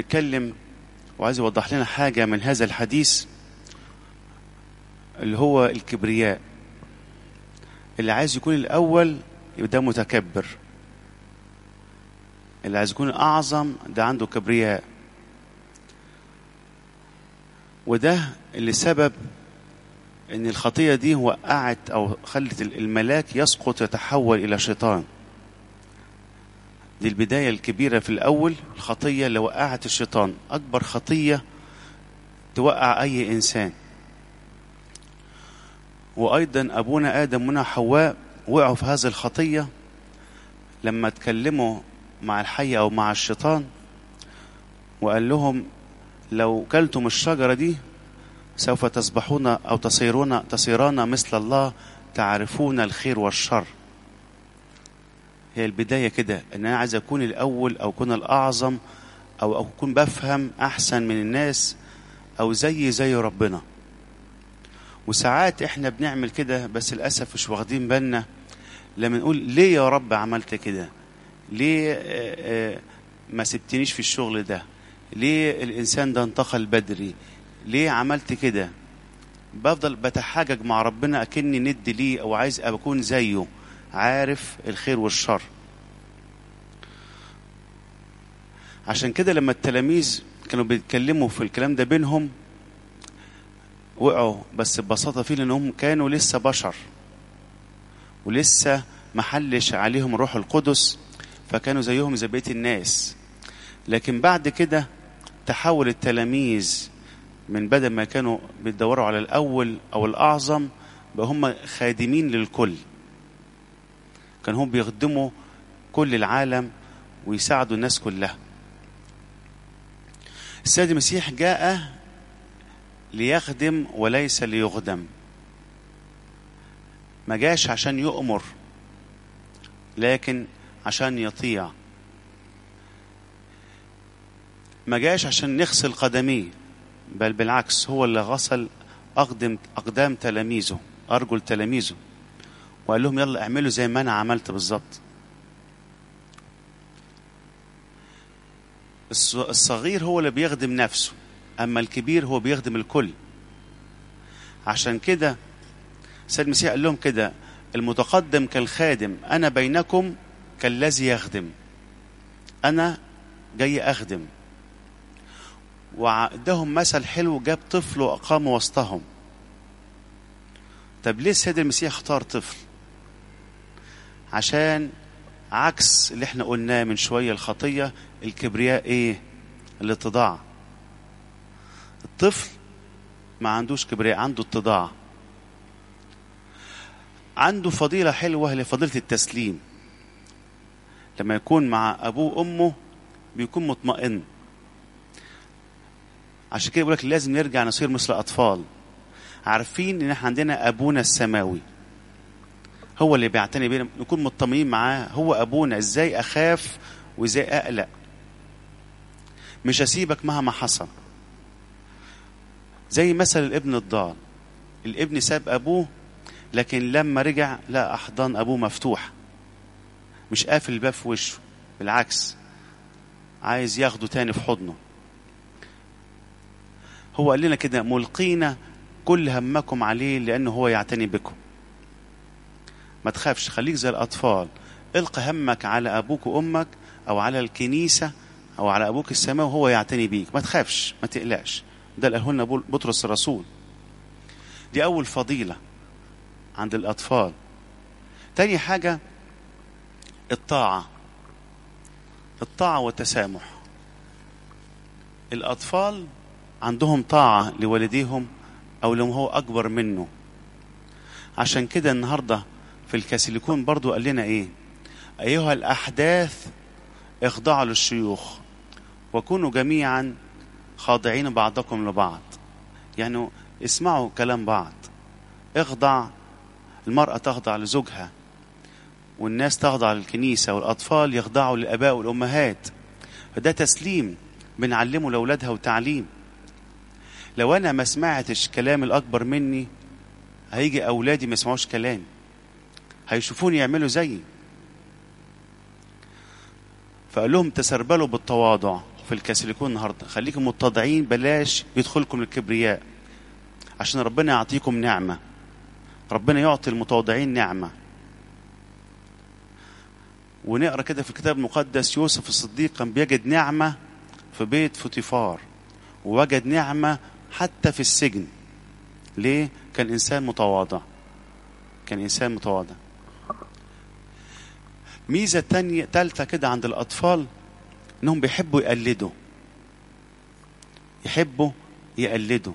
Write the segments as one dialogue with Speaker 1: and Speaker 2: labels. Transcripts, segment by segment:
Speaker 1: بيتكلم وعايز يوضح لنا حاجة من هذا الحديث اللي هو الكبرياء اللي عايز يكون الأول يبقى ده متكبر اللي عايز يكون أعظم ده عنده كبرياء وده اللي سبب ان الخطية دي وقعت او خلت الملاك يسقط يتحول الى شيطان دي البداية الكبيرة في الاول الخطية اللي وقعت الشيطان اكبر خطية توقع اي انسان وايضا ابونا ادم ونا حواء وقعوا في هذه الخطية لما اتكلموا مع الحية او مع الشيطان وقال لهم لو كلتم الشجرة دي سوف تصبحون أو تصيرون تصيران مثل الله تعرفون الخير والشر هي البداية كده إن أنا عايز أكون الأول أو أكون الأعظم أو أكون بفهم أحسن من الناس أو زي زي ربنا وساعات إحنا بنعمل كده بس للأسف مش واخدين بالنا لما نقول ليه يا رب عملت كده ليه آآ آآ ما سبتنيش في الشغل ده ليه الإنسان ده انتقل بدري ليه عملت كده بفضل بتحاجج مع ربنا أكني ند ليه أو عايز أكون زيه عارف الخير والشر عشان كده لما التلاميذ كانوا بيتكلموا في الكلام ده بينهم وقعوا بس ببساطة فيه لأنهم كانوا لسه بشر ولسه محلش عليهم الروح القدس فكانوا زيهم زي بقية الناس لكن بعد كده تحول التلاميذ من بدل ما كانوا بيدوروا على الأول أو الأعظم بقى هم خادمين للكل كان هم بيخدموا كل العالم ويساعدوا الناس كلها السيد المسيح جاء ليخدم وليس ليخدم ما جاش عشان يؤمر لكن عشان يطيع ما جاش عشان نغسل قدميه بل بالعكس هو اللي غسل أقدم أقدام تلاميذه أرجل تلاميذه وقال لهم يلا اعملوا زي ما أنا عملت بالظبط الصغير هو اللي بيخدم نفسه أما الكبير هو بيخدم الكل عشان كده السيد المسيح قال لهم كده المتقدم كالخادم أنا بينكم كالذي يخدم أنا جاي أخدم وعندهم مثل حلو جاب طفل وأقام وسطهم طب ليه السيد المسيح اختار طفل عشان عكس اللي احنا قلناه من شوية الخطية الكبرياء ايه الاتضاع الطفل ما عندوش كبرياء عنده اتضاع عنده فضيلة حلوة هي فضيلة التسليم لما يكون مع أبوه وأمه بيكون مطمئن عشان كده بيقول لك لازم نرجع نصير مثل أطفال عارفين إن احنا عندنا أبونا السماوي هو اللي بيعتني بينا نكون مطمئنين معاه هو أبونا إزاي أخاف وإزاي أقلق مش هسيبك مهما حصل زي مثل الابن الضال الابن ساب أبوه لكن لما رجع لا أحضان أبوه مفتوح مش قافل الباب في وشه بالعكس عايز ياخده تاني في حضنه هو قال لنا كده ملقينا كل همكم عليه لأنه هو يعتني بكم ما تخافش خليك زي الأطفال القى همك على أبوك وأمك أو على الكنيسة أو على أبوك السماء وهو يعتني بيك ما تخافش ما تقلقش ده اللي قاله لنا بطرس الرسول دي أول فضيلة عند الأطفال تاني حاجة الطاعة الطاعة والتسامح الأطفال عندهم طاعة لوالديهم أو لهم هو أكبر منه عشان كده النهاردة في الكاثوليكون برضو قال لنا إيه أيها الأحداث اخضعوا للشيوخ وكونوا جميعا خاضعين بعضكم لبعض يعني اسمعوا كلام بعض اخضع المرأة تخضع لزوجها والناس تخضع للكنيسة والأطفال يخضعوا للآباء والأمهات فده تسليم بنعلمه لأولادها وتعليم لو أنا ما سمعتش كلام الأكبر مني هيجي أولادي ما يسمعوش كلامي هيشوفوني يعملوا زيي فقال لهم تسربلوا بالتواضع في الكاثوليكون النهارده خليكم متضعين بلاش يدخلكم الكبرياء عشان ربنا يعطيكم نعمه ربنا يعطي المتواضعين نعمه ونقرا كده في الكتاب المقدس يوسف الصديق كان بيجد نعمه في بيت فوتيفار ووجد نعمه حتى في السجن ليه كان انسان متواضع كان انسان متواضع ميزه تانية تالتة كده عند الاطفال انهم بيحبوا يقلدوا يحبوا يقلدوا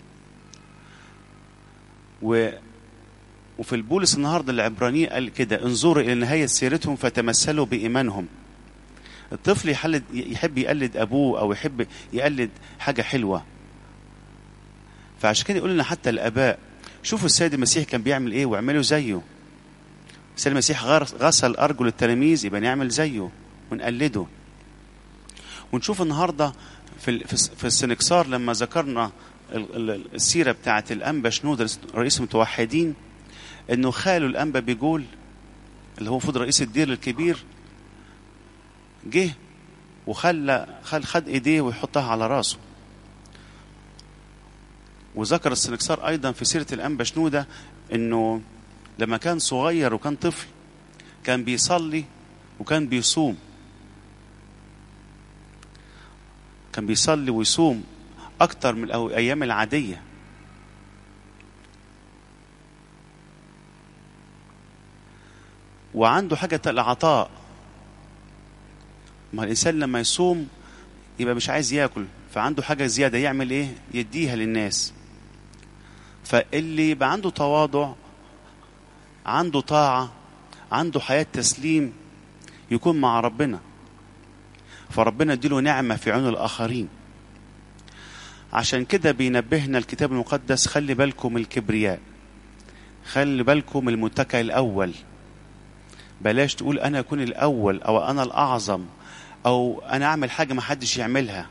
Speaker 1: و وفي البولس النهارده العبراني قال كده انظروا الى نهايه سيرتهم فتمثلوا بايمانهم الطفل يحلد يحب يقلد ابوه او يحب يقلد حاجه حلوه فعشان كده يقول لنا حتى الاباء شوفوا السيد المسيح كان بيعمل ايه واعملوا زيه السيد المسيح غسل ارجل التلاميذ يبقى نعمل زيه ونقلده ونشوف النهارده في في السنكسار لما ذكرنا السيره بتاعه الانبا شنود رئيس المتوحدين انه خاله الانبا بيقول اللي هو المفروض رئيس الدير الكبير جه وخلى خل خد ايديه ويحطها على راسه وذكر السنكسار ايضا في سيره الانبا شنوده انه لما كان صغير وكان طفل كان بيصلي وكان بيصوم كان بيصلي ويصوم اكتر من الايام العاديه وعنده حاجه العطاء ما الانسان لما يصوم يبقى مش عايز ياكل فعنده حاجه زياده يعمل ايه يديها للناس فاللي يبقى عنده تواضع عنده طاعه عنده حياه تسليم يكون مع ربنا فربنا يديله نعمه في عيون الاخرين عشان كده بينبهنا الكتاب المقدس خلي بالكم الكبرياء خلي بالكم المتكئ الاول بلاش تقول انا اكون الاول او انا الاعظم او انا اعمل حاجه ما حدش يعملها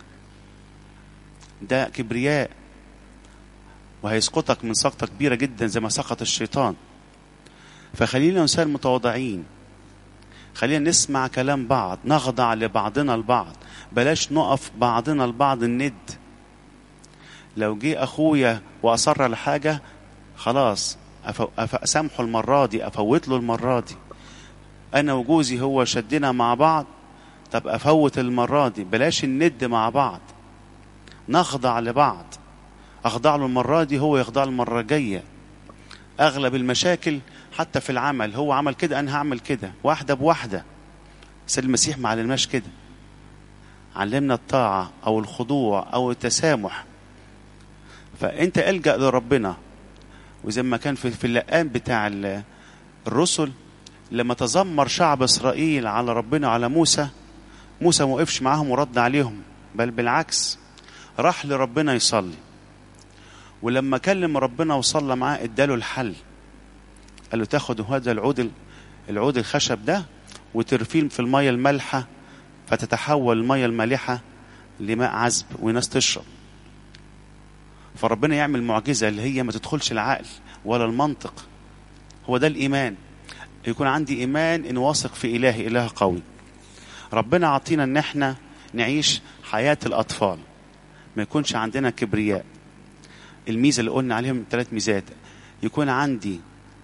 Speaker 1: ده كبرياء وهيسقطك من سقطه كبيره جدا زي ما سقط الشيطان فخلينا انسان متواضعين خلينا نسمع كلام بعض نخضع لبعضنا البعض بلاش نقف بعضنا البعض الند لو جه اخويا واصر على حاجه خلاص اسامحه المره دي افوت له المره دي انا وجوزي هو شدنا مع بعض طب افوت المره دي بلاش الند مع بعض نخضع لبعض اخضع له المره دي هو يخضع المره الجايه اغلب المشاكل حتى في العمل هو عمل كده انا هعمل كده واحده بواحده سيد المسيح ما علمناش كده علمنا الطاعه او الخضوع او التسامح فانت الجا لربنا وزي ما كان في, في اللقان بتاع الرسل لما تذمر شعب اسرائيل على ربنا على موسى موسى ما وقفش معاهم ورد عليهم بل بالعكس راح لربنا يصلي ولما كلم ربنا وصلى معاه اداله الحل قال له تاخد هذا العود العود الخشب ده وترفيه في الميه المالحه فتتحول الميه المالحه لماء عذب وناس تشرب فربنا يعمل معجزه اللي هي ما تدخلش العقل ولا المنطق هو ده الايمان يكون عندي ايمان ان واثق في اله اله قوي ربنا عطينا ان احنا نعيش حياه الاطفال ما يكونش عندنا كبرياء الميزه اللي قلنا عليهم ثلاث ميزات يكون عندي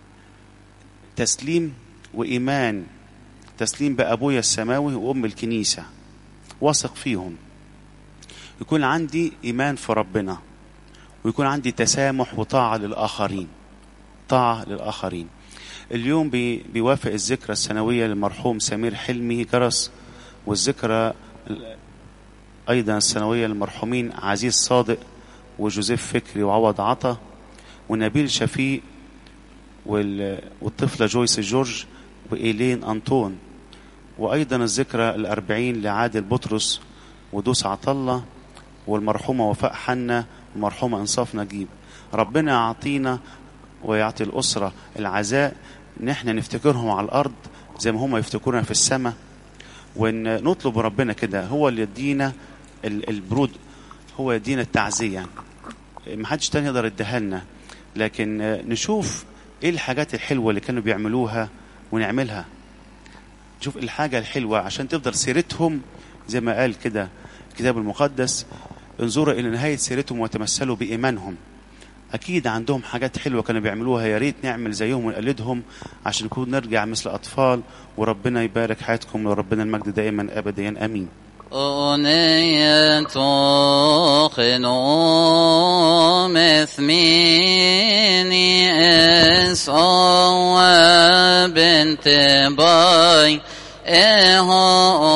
Speaker 1: تسليم وايمان تسليم بابويا السماوي وام الكنيسه واثق فيهم يكون عندي ايمان في ربنا ويكون عندي تسامح وطاعه للاخرين طاعه للاخرين اليوم بي بيوافق الذكرى السنويه للمرحوم سمير حلمي جرس والذكرى ايضا السنويه للمرحومين عزيز صادق وجوزيف فكري وعوض عطا ونبيل شفيق والطفله جويس جورج وايلين انطون وايضا الذكرى الاربعين لعادل بطرس ودوس عطله والمرحومه وفاء حنا والمرحومه انصاف نجيب ربنا يعطينا ويعطي الاسره العزاء ان احنا نفتكرهم على الارض زي ما هم يفتكرونا في السماء وان نطلب ربنا كده هو اللي يدينا البرود هو يدينا التعزيه ما حدش تاني يقدر يديها لنا لكن نشوف ايه الحاجات الحلوه اللي كانوا بيعملوها ونعملها نشوف الحاجه الحلوه عشان تفضل سيرتهم زي ما قال كده الكتاب المقدس انظروا إلى نهاية سيرتهم وتمثلوا بإيمانهم أكيد عندهم حاجات حلوة كانوا بيعملوها يا ريت نعمل زيهم ونقلدهم عشان نكون نرجع مثل أطفال وربنا يبارك حياتكم وربنا المجد دائما أبديا آمين
Speaker 2: أغنية خنوم اثميني اسعى بنت باي إيه